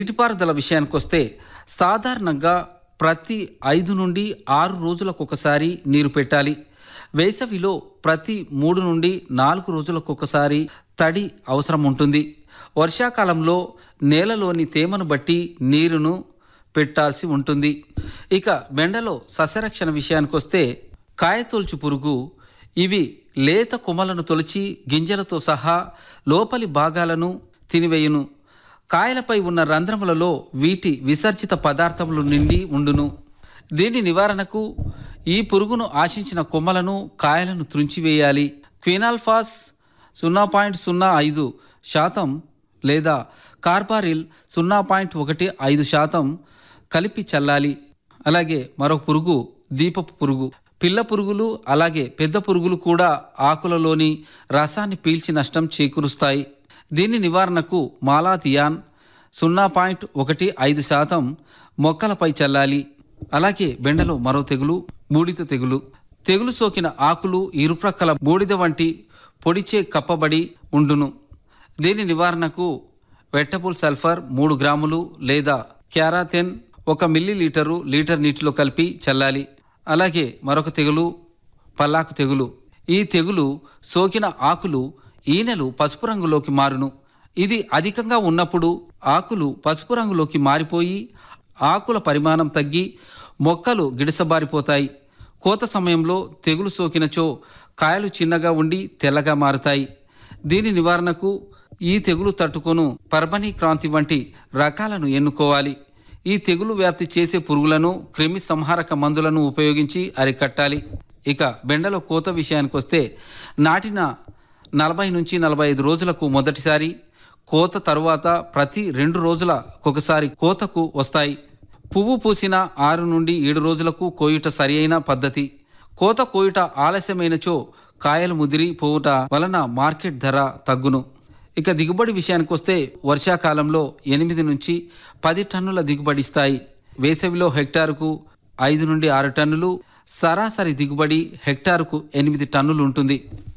నీటిపారుదల విషయానికొస్తే సాధారణంగా ప్రతి ఐదు నుండి ఆరు రోజులకు ఒకసారి నీరు పెట్టాలి వేసవిలో ప్రతి మూడు నుండి నాలుగు రోజులకు ఒకసారి తడి అవసరం ఉంటుంది వర్షాకాలంలో నేలలోని తేమను బట్టి నీరును పెట్టాల్సి ఉంటుంది ఇక బెండలో సస్యరక్షణ విషయానికొస్తే కాయతొలుచు పురుగు ఇవి లేత కొమ్మలను తొలిచి గింజలతో సహా లోపలి భాగాలను తినివేయును కాయలపై ఉన్న రంధ్రములలో వీటి విసర్జిత పదార్థములు నిండి ఉండును దీని నివారణకు ఈ పురుగును ఆశించిన కొమ్మలను కాయలను త్రుంచివేయాలి క్వినాల్ఫాస్ సున్నా పాయింట్ సున్నా ఐదు శాతం లేదా కార్బారిల్ సున్నా పాయింట్ ఒకటి ఐదు శాతం కలిపి చల్లాలి అలాగే మరొక పురుగు దీపపు పురుగు పిల్ల పురుగులు అలాగే పెద్ద పురుగులు కూడా ఆకులలోని రసాన్ని పీల్చి నష్టం చేకూరుస్తాయి దీని నివారణకు మాలాథియాన్ సున్నా పాయింట్ ఒకటి ఐదు శాతం మొక్కలపై చల్లాలి అలాగే బెండలో మరో తెగులు బూడిద తెగులు తెగులు సోకిన ఆకులు ఇరుప్రక్కల బూడిద వంటి పొడిచే కప్పబడి ఉండును దీని నివారణకు వెట్టబుల్ సల్ఫర్ మూడు గ్రాములు లేదా క్యారాథెన్ ఒక మిల్లీ లీటరు లీటర్ నీటిలో కలిపి చల్లాలి అలాగే మరొక తెగులు పల్లాకు తెగులు ఈ తెగులు సోకిన ఆకులు ఈనెలు పసుపు రంగులోకి మారును ఇది అధికంగా ఉన్నప్పుడు ఆకులు పసుపు రంగులోకి మారిపోయి ఆకుల పరిమాణం తగ్గి మొక్కలు గిడసబారిపోతాయి కోత సమయంలో తెగులు సోకినచో కాయలు చిన్నగా ఉండి తెల్లగా మారుతాయి దీని నివారణకు ఈ తెగులు తట్టుకొను పర్బనీ క్రాంతి వంటి రకాలను ఎన్నుకోవాలి ఈ తెగులు వ్యాప్తి చేసే పురుగులను క్రిమి సంహారక మందులను ఉపయోగించి అరికట్టాలి ఇక బెండలో కోత విషయానికొస్తే నాటిన నలభై నుంచి నలభై ఐదు రోజులకు మొదటిసారి కోత తరువాత ప్రతి రెండు రోజులకొకసారి కోతకు వస్తాయి పువ్వు పూసిన ఆరు నుండి ఏడు రోజులకు కోయుట సరి అయిన పద్ధతి కోత కోయుట ఆలస్యమైనచో కాయలు ముదిరి పోవుట వలన మార్కెట్ ధర తగ్గును ఇక దిగుబడి విషయానికి వస్తే వర్షాకాలంలో ఎనిమిది నుంచి పది టన్నుల దిగుబడి ఇస్తాయి వేసవిలో హెక్టారుకు ఐదు నుండి ఆరు టన్నులు సరాసరి దిగుబడి హెక్టారుకు ఎనిమిది టన్నులు ఉంటుంది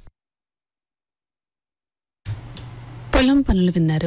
పొలం పనులు విన్నారు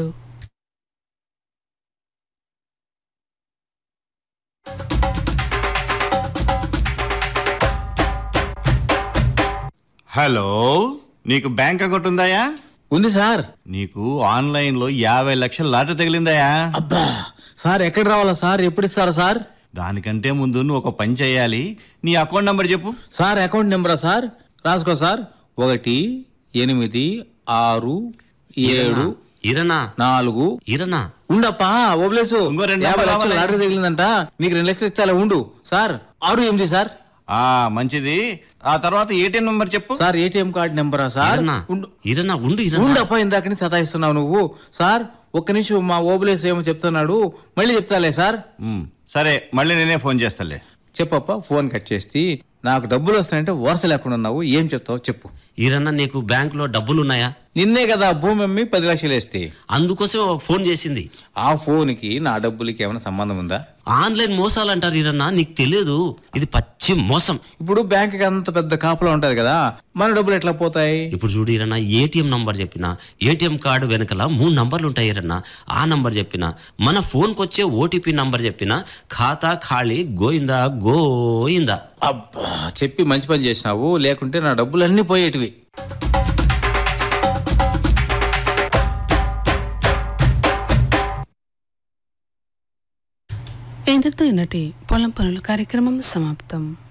హలో నీకు బ్యాంక్ అకౌంట్ ఉందాయా ఉంది సార్ నీకు ఆన్లైన్ లో యాభై లక్షల లాటరీ తగిలిందాయా అబ్బా సార్ ఎక్కడ రావాలా సార్ ఎప్పుడు ఇస్తారా సార్ దానికంటే ముందు నువ్వు ఒక పని చేయాలి నీ అకౌంట్ నంబర్ చెప్పు సార్ అకౌంట్ నెంబరా సార్ రాసుకో సార్ ఒకటి ఎనిమిది ఆరు ఏడు ఇరనా నాలుగు ఇరనా ఉండప్పా ఓబ్లేసు ఇంకో రెండు యాభై నెంబర్లు లక్షలు రావాలి. లాటరీ తగిలిందంట నీకు రెండు లక్షలు ఇస్తా ఉండు సార్ ఆరు ఎనిమిది సార్ ఆ మంచిది ఆ తర్వాత ఏటీఎం నంబర్ చెప్పు సార్ ఏటీఎం కార్డ్ నెంబరా సార్ ఇరనా ఉండు ఇరనా ఉండు ఇరనా ఉండప్పా ఇందాకని సతాయిస్తున్నావు నువ్వు సార్ ఒక్క నిమిషం మా ఓబులేసు ఏమో చెప్తున్నాడు మళ్ళీ చెప్తాలే సార్ ఉమ్, సరే మళ్ళీ నేనే ఫోన్ చేస్తాలే చెప్పప్ప ఫోన్ కట్ చేసి నాకు డబ్బులు వస్తాయంటే వరుస లేకుండా ఉన్నావు ఏం చెప్తావు చెప్పు ఇరన్నా నీకు బ్యాంకులో డబ్బులున్నాయా నిన్నే కదా భూమి అమ్మి పది లక్షలు వేస్తే అందుకోసం ఫోన్ చేసింది ఆ ఫోన్కి నా డబ్బులకి ఏమైనా సంబంధం ఉందా ఆన్లైన్ మోసాలు అంటారు ఇరన్నా నీకు తెలియదు ఇది పచ్చి మోసం ఇప్పుడు బ్యాంక్కి అంత పెద్ద కాపలా ఉంటది కదా మన డబ్బులు ఎట్లా పోతాయి ఇప్పుడు చూడు ఇరన్నా ఏటీఎం నంబర్ చెప్పిన ఏటీఎం కార్డు వెనకల మూడు నంబర్లు ఉంటాయి ఇరన్నా ఆ నంబర్ చెప్పిన మన ఫోన్కి వచ్చే ఓటీపీ నంబర్ చెప్పిన ఖాతా ఖాళీ గోయిందా గోయిందా అబ్బా చెప్పి మంచి పని చేసినావు లేకుంటే నా డబ్బులు అన్నీ పోయేటివి ఇంతటితో ఈనాటి పొలం పనులు కార్యక్రమం సమాప్తం